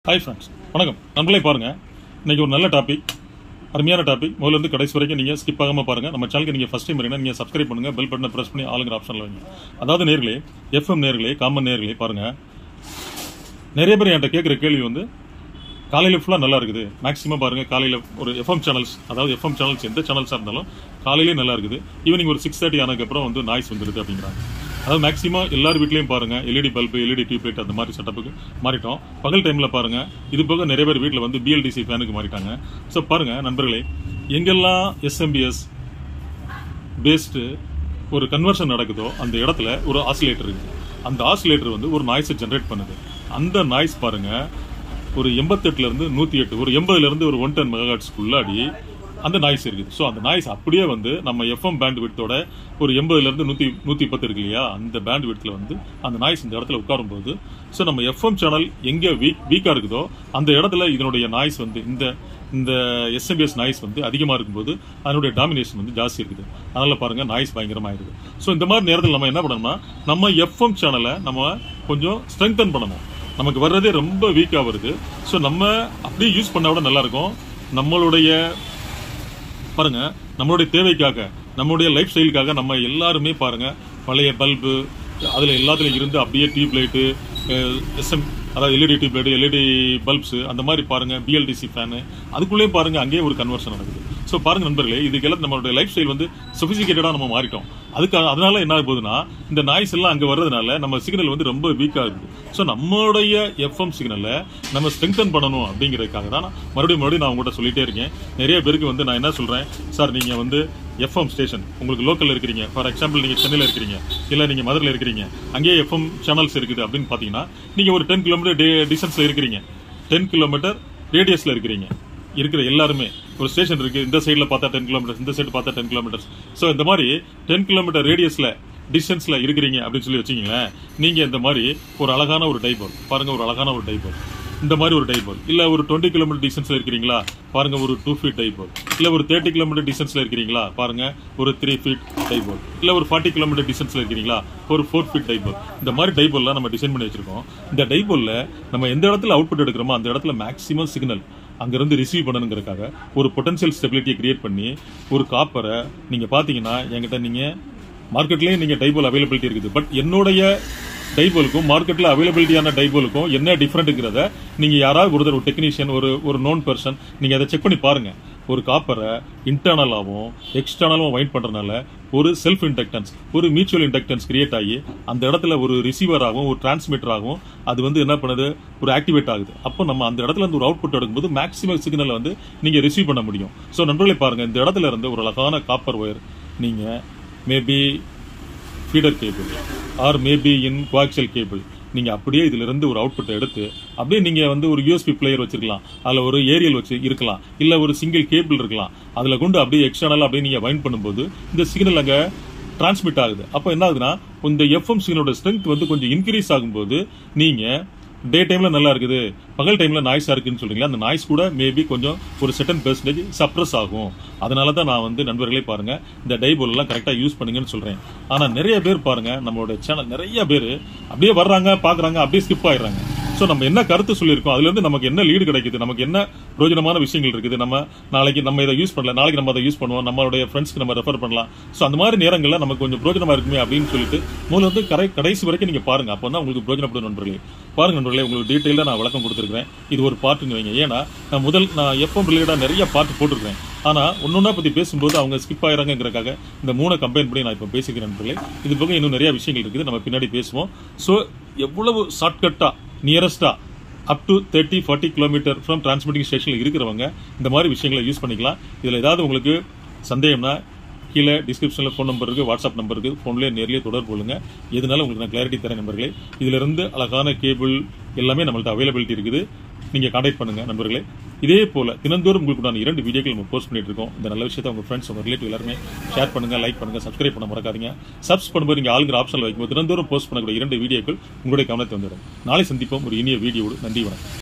hi friends வணக்கம் நண்பர்களே பாருங்க இன்னைக்கு ஒரு நல்ல டாபிக் அருமையான டாபிக் முதல்ல இருந்து கடைசி வரைக்கும் நீங்கள் ஸ்கிப் ஆகாம பாருங்க நம்ம சேனலுக்கு நீங்கள் ஃபஸ்ட் டைம் வரீங்கன்னா நீங்கள் சப்ஸ்கிரைப் பண்ணுங்க பெல் பட்டனை ப்ரெஸ் பண்ணி ஆளுங்கிற ஆப்ஷனில் வைங்க அதாவது நேர்களே எஃப்எம் நேர்களே காமன் நேர்களே பாருங்க நிறைய பேர் என்கிட்ட கேட்குற கேள்வி வந்து காலையில் ஃபுல்லாக நல்லா இருக்குது மேக்ஸிமம் பாருங்க காலையில் ஒரு எஃப்எம் சேனல்ஸ் அதாவது எஃப்எம் சேனல்ஸ் எந்த சேனல்ஸாக இருந்தாலும் காலையிலே நல்லா இருக்குது ஈவினிங் ஒரு சிக்ஸ் தேர்ட்டி ஆனதுக்கப்புறம் வந்து நாய்ஸ் வந்துடுது அப்படிங்கிறாங்க அதாவது மேக்ஸிமம் எல்லார் வீட்லேயும் பாருங்க LED bulb LED tube light அந்த மாதிரி செட்டப்புக்கு மாறிட்டோம் பகல் டைமில் பாருங்க இது போக நிறைய பேர் வீட்டில் வந்து பிஎல்டிசி ஃபேனுக்கு மாறிட்டாங்க ஸோ பாருங்க நண்பர்களே எங்கெல்லாம் எஸ்எம்பிஎஸ் பேஸ்டு ஒரு கன்வர்ஷன் நடக்குதோ அந்த இடத்துல ஒரு ஆசிலேட்டர் இருக்குது அந்த ஆசிலேட்டர் வந்து ஒரு நாய்ஸை ஜென்ரேட் பண்ணுது அந்த நாய்ஸ் பாருங்க ஒரு எண்பத்தெட்டுல இருந்து நூத்தி எட்டு ஒரு எண்பதுல இருந்து ஒரு ஒன் டென் மெகாட்ஸ்க்குள்ளாடி அந்த நாய்ஸ் இருக்குது ஸோ அந்த நாய்ஸ் அப்படியே வந்து நம்ம எஃப்எம் பேண்ட் விட்டோட ஒரு எண்பதுல இருந்து நூத்தி நூத்தி பத்து இருக்கு இல்லையா அந்த பேண்ட் விடத்துல வந்து அந்த நாய்ஸ் இந்த இடத்துல உட்காரும் போது ஸோ நம்ம எஃப்எம் சேனல் எங்க வீக் வீக்கா இருக்குதோ அந்த இடத்துல இதனுடைய நாய்ஸ் வந்து இந்த இந்த எஸ்எம்பிஎஸ் நாய்ஸ் வந்து அதிகமாக இருக்கும்போது அதனுடைய டாமினேஷன் வந்து ஜாஸ்தி இருக்குது அதனால பாருங்க நாய்ஸ் பயங்கரமாக இருக்குது ஸோ இந்த மாதிரி நேரத்தில் நம்ம என்ன பண்ணணும்னா நம்ம எஃப்எம் சேனலை நம்ம கொஞ்சம் ஸ்ட்ரெங்தன் பண்ணணும் நமக்கு வர்றதே ரொம்ப வீக்காக வருது ஸோ நம்ம அப்படியே யூஸ் பண்ண விட நல்லா இருக்கும் நம்மளுடைய பாருங்க நம்மளுடைய தேவைக்காக நம்மளுடைய லைஃப் ஸ்டைலுக்காக நம்ம எல்லாருமே பாருங்க பழைய பல்பு அதில் எல்லாத்துலையும் இருந்து அப்படியே டியூப் லைட்டு எஸ்எம் அதாவது LED tube light LED bulbs அந்த மாதிரி பாருங்க பிஎல்டிசி ஃபேனு அதுக்குள்ளேயே பாருங்க அங்கேயே ஒரு கன்வர்ஷன் நடக்குது ஸோ பாருங்க நண்பர்களே இதுக்கெல்லாம் நம்மளுடைய லைஃப் ஸ்டைல் வந்து சொபிசிகேட்டடாக நம்ம மாறிட்டோம் அதுக்காக அதனால என்ன ஆக போகுதுன்னா இந்த நாய்ஸ் எல்லாம் அங்கே வர்றதுனால நம்ம சிக்னல் வந்து ரொம்ப வீக்காக இருக்குது ஸோ நம்மளுடைய எஃப்எம் சிக்னலை நம்ம ஸ்ட்ரெங்தன் பண்ணணும் அப்படிங்கிறதுக்காக தான் நான் மறுபடியும் மறுபடியும் நான் உங்கள்கிட்ட சொல்லிட்டே இருக்கேன் நிறைய பேருக்கு வந்து நான் என்ன சொல்கிறேன் சார் நீங்கள் வந்து எஃப்எம் ஸ்டேஷன் உங்களுக்கு லோக்கலில் இருக்கிறீங்க ஃபார் எக்ஸாம்பிள் நீங்கள் சென்னையில் இருக்கிறீங்க இல்லை நீங்கள் மதுரையில் இருக்கிறீங்க அங்கேயே எஃப்எம் சேனல்ஸ் இருக்குது அப்படின்னு பார்த்தீங்கன்னா நீங்கள் ஒரு டென் கிலோமீட்டர் டே டிஸ்டன்ஸில் இருக்கிறீங்க டென் கிலோமீட்டர் ரேடியஸில் இருக்கிறீங்க இருக்கிற எல்லாருமே ஒரு ஸ்டேஷன் இருக்கு இந்த சைடில் பார்த்தா டென் கிலோமீட்டர்ஸ் இந்த சைடு பார்த்தா டென் கிலோமீட்டர்ஸ் ஸோ இந்த மாதிரி டென் கிலோமீட்டர் ரேடியஸில் டிஸ்டன்ஸ்ல இருக்கிறீங்க அப்படின்னு சொல்லி வச்சீங்களேன் நீங்க இந்த மாதிரி ஒரு அழகான ஒரு டைபோல் பாருங்க ஒரு அழகான ஒரு டைபோல் இந்த மாதிரி ஒரு டைபோல் இல்ல ஒரு டுவெண்ட்டி கிலோமீட்டர் டிஸ்டன்ஸ்ல இருக்கிறீங்களா பாருங்க ஒரு டூ ஃபீட் டைபோல் இல்ல ஒரு தேர்ட்டி கிலோமீட்டர் டிஸ்டன்ஸ்ல இருக்கிறீங்களா பாருங்க ஒரு த்ரீ ஃபீட் டைபோல் இல்ல ஒரு ஃபார்ட்டி கிலோமீட்டர் டிஸ்டன்ஸ்ல இருக்கிறீங்களா ஒரு ஃபோர் ஃபீட் டைபோல் இந்த மாதிரி டைபோல்லாம் நம்ம டிசைன் பண்ணி வச்சிருக்கோம் இந்த டைபோல்ல நம்ம எந்த இடத்துல அவுட்புட் எடுக்கிறோமோ அந்த இடத்துல மேக்ஸிமம் சிக்னல் அங்கிருந்து ரிசீவ் பண்ணணுங்கிறதுக்காக ஒரு பொட்டன்ஷியல் ஸ்டெபிலிட்டியை கிரியேட் பண்ணி ஒரு காப்பரை நீங்க பாத்தீங்கன்னா என்கிட்ட நீங்க மார்க்கெட்லயே நீங்க டைபோல் அவைலபிலிட்டி இருக்குது பட் என்னுடைய டைபோலுக்கும் மார்க்கெட்ல அவைலபிலிட்டியான டைபோலுக்கும் என்ன டிஃபரெண்ட்ங்கிறத நீங்க யாராவது ஒருத்தர் ஒரு டெக்னீஷியன் ஒரு ஒரு நோன் பர்சன் நீங்க அதை செக் பண்ணி பாருங்க ஒரு காப்பரை இன்டர்னலாகவும் எக்ஸ்டர்னலாகவும் வைண்ட் பண்றதுனால ஒரு செல்ஃப் இண்டக்டன்ஸ் ஒரு மியூச்சுவல் இண்டக்டன்ஸ் கிரியேட் ஆகி அந்த இடத்துல ஒரு ரிசீவராகவும் ஒரு டிரான்ஸ்மிட்டராகவும் அது வந்து என்ன பண்ணுது ஒரு ஆக்டிவேட் ஆகுது அப்போ நம்ம அந்த இடத்துல இருந்து ஒரு அவுட்புட் எடுக்கும்போது மேக்ஸிமம் சிக்னலை வந்து நீங்க ரிசீவ் பண்ண முடியும் ஸோ நண்பர்களே பாருங்க இந்த இடத்துல இருந்து ஒரு அழகான காப்பர் ஒயர் நீங்க maybe feeder cable or maybe in coaxial cable நீங்க அப்படியே இதுல இருந்து ஒரு அவுட்புட் எடுத்து அப்படியே நீங்க வந்து ஒரு யூஎஸ்பி பிளேயர் வச்சிருக்கலாம் அதுல ஒரு ஏரியல் வச்சு இருக்கலாம் இல்ல ஒரு சிங்கிள் கேபிள் இருக்கலாம் அதுல கொண்டு அப்படியே எக்ஸ்டர்னல் அப்படியே நீங்க வைண்ட் பண்ணும்போது இந்த சிக்னல் அங்க டிரான்ஸ்மிட் ஆகுது அப்போ என்ன ஆகுதுன்னா இந்த எஃப்எம் சிக்னலோட ஸ்ட்ரென்த் வந்து கொஞ்சம் இன்க்ரீஸ் ஆகும்போது நீங்க டே டைம்ல நல்லா இருக்குது பகல் டைம்ல நாய்ஸா இருக்குன்னு சொல்றீங்களா அந்த நாய்ஸ் கூட மேபி கொஞ்சம் ஒரு செட்டன் பெர்சன்டேஜ் சப்ரஸ் ஆகும் அதனால தான் நான் வந்து நண்பர்களே பாருங்க இந்த டைபோல் எல்லாம் கரெக்டா யூஸ் பண்ணுங்கன்னு சொல்றேன் ஆனா நிறைய பேர் பாருங்க நம்மளோட சேனல் நிறைய பேர் அப்படியே வர்றாங்க பாக்குறாங்க அப்படியே ஸ்கிப் ஆயிடுறாங்க ஸோ நம்ம என்ன கருத்து சொல்லியிருக்கோம் அதுல இருந்து நமக்கு என்ன லீடு கிடைக்குது நமக்கு என்ன பிரயோஜனமான விஷயங்கள் இருக்குது நம்ம நாளைக்கு நம்ம இதை யூஸ் பண்ணல நாளைக்கு நம்ம அதை யூஸ் பண்ணுவோம் நம்மளுடைய ஃப்ரெண்ட்ஸ்க்கு நம்ம ரெஃபர் பண்ணலாம் ஸோ அந்த மாதிரி நேரங்களில் நமக்கு கொஞ்சம் பிரயோஜனமா இருக்குமே அப்படின்னு சொல்லிட்டு முதல்ல வந்து கடை கடைசி வரைக்கும் நீங்க பாருங்க அப்போ தான் உங்களுக்கு பிரயோஜனப்படும் நண்பர்களே பாருங்க நண்பர்களே உங்களுக்கு டீட்டெயிலாக நான் விளக்கம் கொடுத்துருக்கேன் இது ஒரு பார்ட்டுன்னு வைங்க ஏன்னா நான் முதல் நான் எப்போ ரிலேட்டடாக நிறைய பார்ட் போட்டிருக்கேன் ஆனா ஒன்னொன்னா பத்தி பேசும்போது அவங்க ஸ்கிப் ஆயிராங்கிறக்காக இந்த மூணை கம்பைன் பண்ணி நான் இப்போ பேசிக்கிறேன் நண்பர்களே இது போக இன்னும் நிறைய விஷயங்கள் இருக்குது நம்ம பின்னாடி பேசுவோம் ஸோ எவ்வளவு ஷார்ட்கட்டா நியரஸ்டா up to thirty forty kilometre from transmitting ஸ்டேஷனில் இருக்கிறவங்க இந்த மாதிரி விஷயங்களை யூஸ் பண்ணிக்கலாம் இதில் ஏதாவது உங்களுக்கு சந்தேகம்னா கீழே டிஸ்கிரிப்ஷனில் ஃபோன் நம்பர் இருக்குது வாட்ஸ்அப் நம்பர் இருக்குது ஃபோன்லேயே நேர்லேயே தொடர்பு கொள்ளுங்க எதுனாலும் உங்களுக்கு நான் கிளாரிட்டி தரேன் நண்பர்களே இதிலிருந்து அழகான கேபிள் எல்லாமே நம்மள்ட்ட அவைலபிலிட்டி இருக்குது நீங்கள் கான்டாக்ட் பண்ணுங்க நண்பர்களே இதே போல தினந்தோறும் உங்களுக்கு நான் இரண்டு வீடியோக்கள் நம்ம போஸ்ட் பண்ணிட்டு இருக்கோம் இந்த நல்ல விஷயத்தை உங்க ஃப்ரெண்ட்ஸ் உங்க ரிலேட்டிவ் எல்லாருமே ஷேர் பண்ணுங்க லைக் பண்ணுங்க சப்ஸ்கிரைப் பண்ண மறக்காதீங்க சப்ஸ் பண்ணும்போது நீங்க ஆளுங்கிற ஆப்ஷனில் வைக்கும்போது தினந்தோறும் போஸ்ட் பண்ணக்கூடிய இரண்டு வீடியோக்கள் உங்களுடைய கவனத்தை வந்துடும் நாளை சந்திப்போம் ஒரு இனிய வீடியோடு நன்றி வணக்கம்